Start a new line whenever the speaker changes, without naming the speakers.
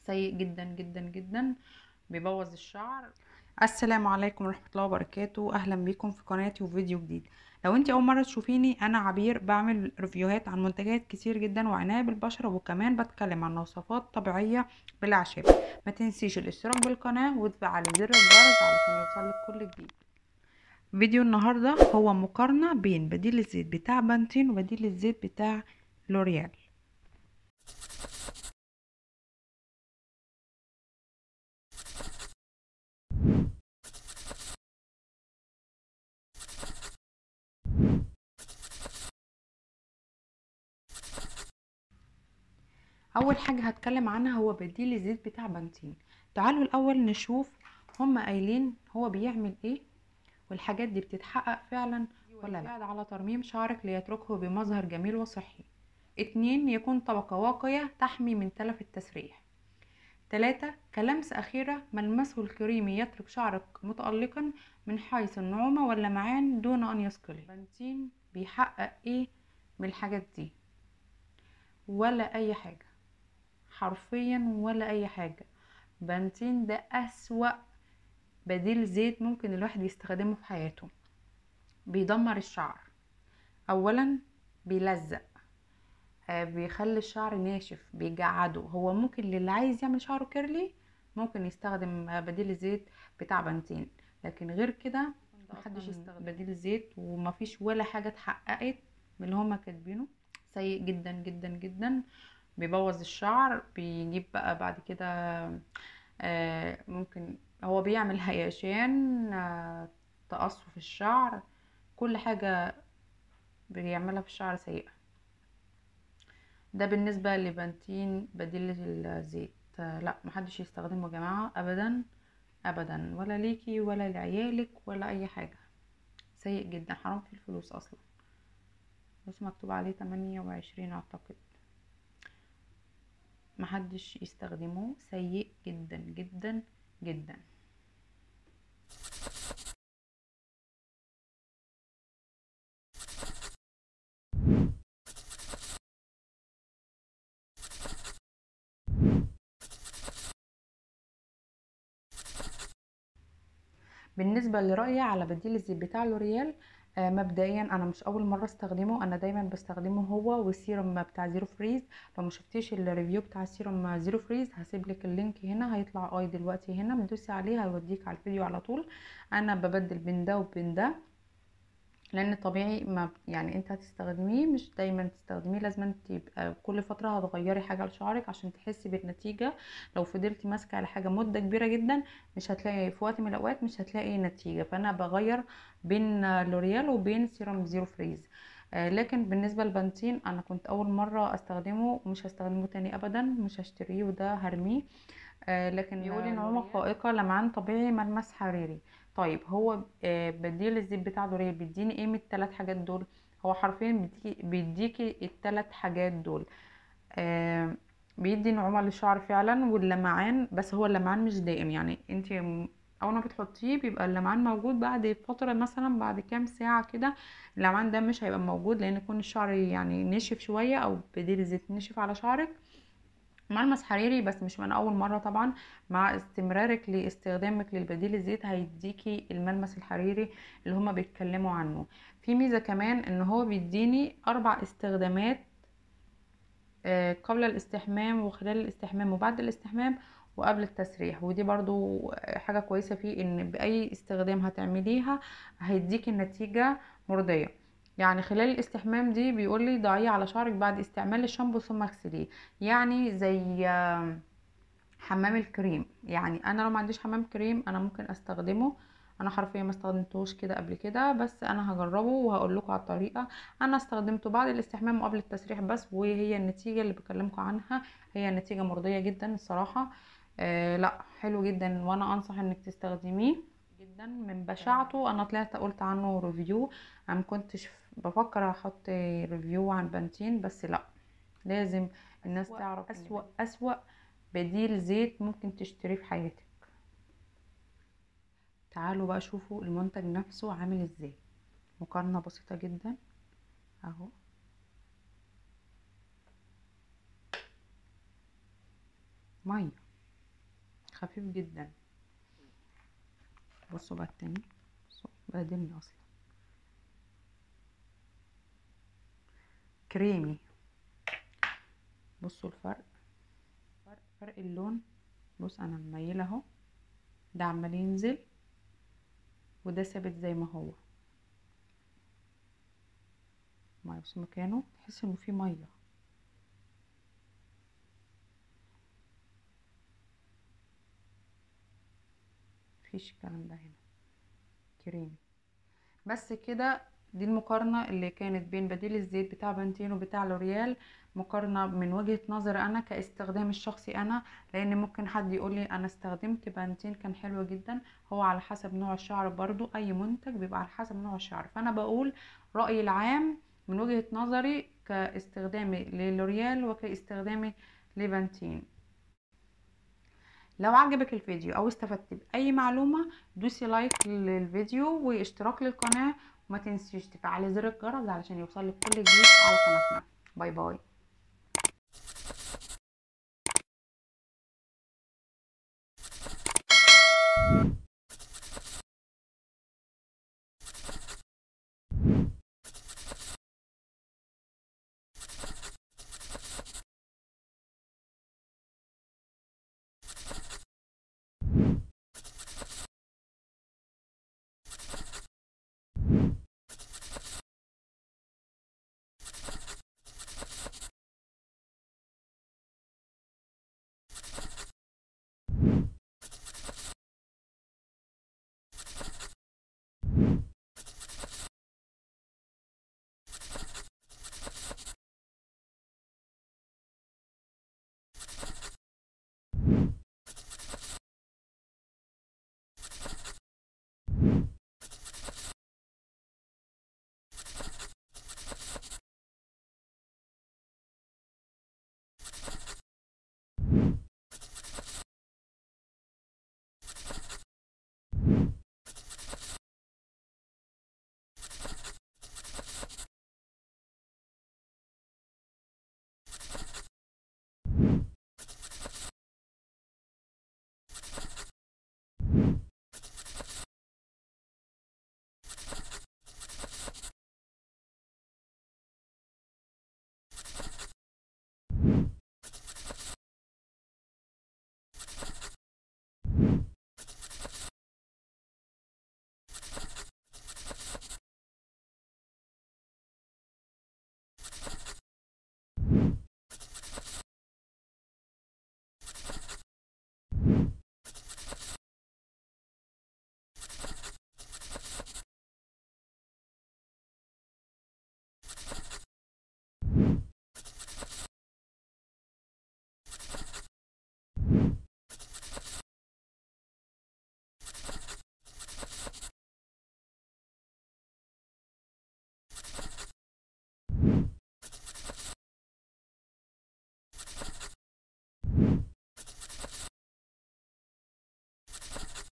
سيء جدا جدا جدا بيبوظ الشعر السلام عليكم ورحمة الله وبركاته اهلا بيكم في قناتي وفيديو جديد لو انت اول مرة تشوفيني انا عبير بعمل ريفيوهات عن منتجات كتير جدا وعناية بالبشرة وكمان بتكلم عن وصفات طبيعية بالاعشاب ما تنسيش الاشتراك بالقناة وتفعلي زر الجرس علشان يوصلك كل جديد فيديو النهاردة هو مقارنة بين بديل الزيت بتاع بانتين وبديل الزيت بتاع لوريال اول حاجه هتكلم عنها هو بديل الزيت بتاع بانتين تعالوا الاول نشوف هما قايلين هو بيعمل ايه والحاجات دي بتتحقق فعلا ولا لا على ترميم شعرك ليتركه بمظهر جميل وصحي اتنين يكون طبقة واقية تحمي من تلف التسريح تلاتة كلمس أخيرة ملمسه الكريمي يترك شعرك متألقا من حيث النعومة واللمعان دون أن يثقله بنتين بيحقق ايه من الحاجات دي ولا أي حاجة حرفيا ولا أي حاجة بنتين ده أسوأ بديل زيت ممكن الواحد يستخدمه في حياته بيدمر الشعر اولا بيلزق آه بيخلي الشعر ناشف بيجعده هو ممكن للي عايز يعمل شعره كيرلي ممكن يستخدم آه بديل الزيت بتاع بنتين لكن غير كده محدش يستخدم بديل الزيت ومفيش ولا حاجه اتحققت من اللي هما كاتبينه سيء جدا جدا جدا بيبوظ الشعر بيجيب بقى بعد كده آه ممكن هو بيعمل هياشان تقصف الشعر كل حاجة بيعملها في الشعر سيئة ده بالنسبة لبنتين بديل الزيت لا محدش يستخدمه يا جماعة ابدا ابدا ولا ليكي ولا لعيالك ولا اي حاجة سيء جدا حرام في الفلوس اصلا بس مكتوب عليه تمانية وعشرين اعتقد محدش يستخدمه سيء جدا جدا جدا بالنسبه لرايي على بديل الزيت بتاع لوريال آه مبدئيا انا مش اول مره استخدمه انا دايما بستخدمه هو والسيروم بتاع زيرو فريز لو ما شفتيش الريفيو بتاع السيروم زيرو فريز هسيب لك اللينك هنا هيطلع اي دلوقتي هنا بتدوسي عليه هيوديك على الفيديو على طول انا ببدل بين ده وبين ده لان طبيعي ما يعني انت هتستخدميه مش دايما تستخدميه لازم تبقى كل فتره هتغيري حاجه لشعرك عشان تحسي بالنتيجه لو فضلتي ماسكه على حاجه مده كبيره جدا مش هتلاقي في وقت من الاوقات مش هتلاقي نتيجه فانا بغير بين لوريال وبين سيروم زيرو فريز آه لكن بالنسبه للبنتين انا كنت اول مره استخدمه ومش هستخدمه تاني ابدا مش هشتريه وده هرميه آه لكن بيقولي نعومه فائقه لمعان طبيعي ملمس حريري طيب هو بديل الزيت بتاع لوريال بيديني ايه من الثلاث حاجات دول هو حرفيا بيديكي, بيديكي الثلاث حاجات دول آه بيدي نعومه للشعر فعلا واللمعان بس هو اللمعان مش دائم يعني انت اول ما بتحطيه بيبقى اللمعان موجود بعد فتره مثلا بعد كام ساعه كده اللمعان ده مش هيبقى موجود لان يكون الشعر يعني نشف شويه او بديل الزيت نشف على شعرك ملمس حريري بس مش من اول مره طبعا مع استمرارك لاستخدامك للبديل الزيت هيديكي الملمس الحريري اللي هما بيتكلموا عنه في ميزه كمان ان هو بيديني اربع استخدامات قبل الاستحمام وخلال الاستحمام وبعد الاستحمام وقبل التسريح ودي برضو حاجه كويسه فيه ان باي استخدام هتعمليها هيديكي النتيجه مرضيه يعني خلال الاستحمام دي بيقول لي ضعيه على شعرك بعد استعمال الشامبو ثم اغسليه يعني زي حمام الكريم يعني انا لو ما عنديش حمام كريم انا ممكن استخدمه انا حرفيا ما استخدمتوش كده قبل كده بس انا هجربه وهقول لكم على الطريقه انا استخدمته بعد الاستحمام وقبل التسريح بس وهي النتيجه اللي بكلمكم عنها هي نتيجه مرضيه جدا الصراحه آه لا حلو جدا وانا انصح انك تستخدميه جدا من بشاعته انا طلعت قلت عنه ريفيو انا مكنتش بفكر احط ريفيو عن بنتين بس لا لازم الناس تعرف اسوأ اسوأ بديل زيت ممكن تشتريه في حياتك تعالوا بقى شوفوا المنتج نفسه عامل ازاي مقارنة بسيطة جدا اهو مية خفيف جدا بصوا بقى التاني بصوا بهدلني اصلا كريمي بصوا الفرق فرق, فرق اللون بص انا مميله اهو ده عمال ينزل وده ثابت زي ما هو ميه بص مكانه تحس انه فيه ميه مفيش الكلام ده هنا كريمي بس كده دي المقارنة اللي كانت بين بديل الزيت بتاع بنتين وبتاع لوريال مقارنة من وجهة نظر انا كاستخدام الشخصي انا لان ممكن حد يقول لي انا استخدمت بنتين كان حلو جدا هو على حسب نوع الشعر برضو اي منتج بيبقى على حسب نوع الشعر فانا بقول رأيي العام من وجهة نظري كاستخدامي للوريال وكاستخدامي لبنتين لو عجبك الفيديو او استفدت باي معلومة دوسي لايك للفيديو واشتراك للقناة وما تنسيش تفعلي زر الجرس علشان يوصلك كل جديد على قناتنا باي باي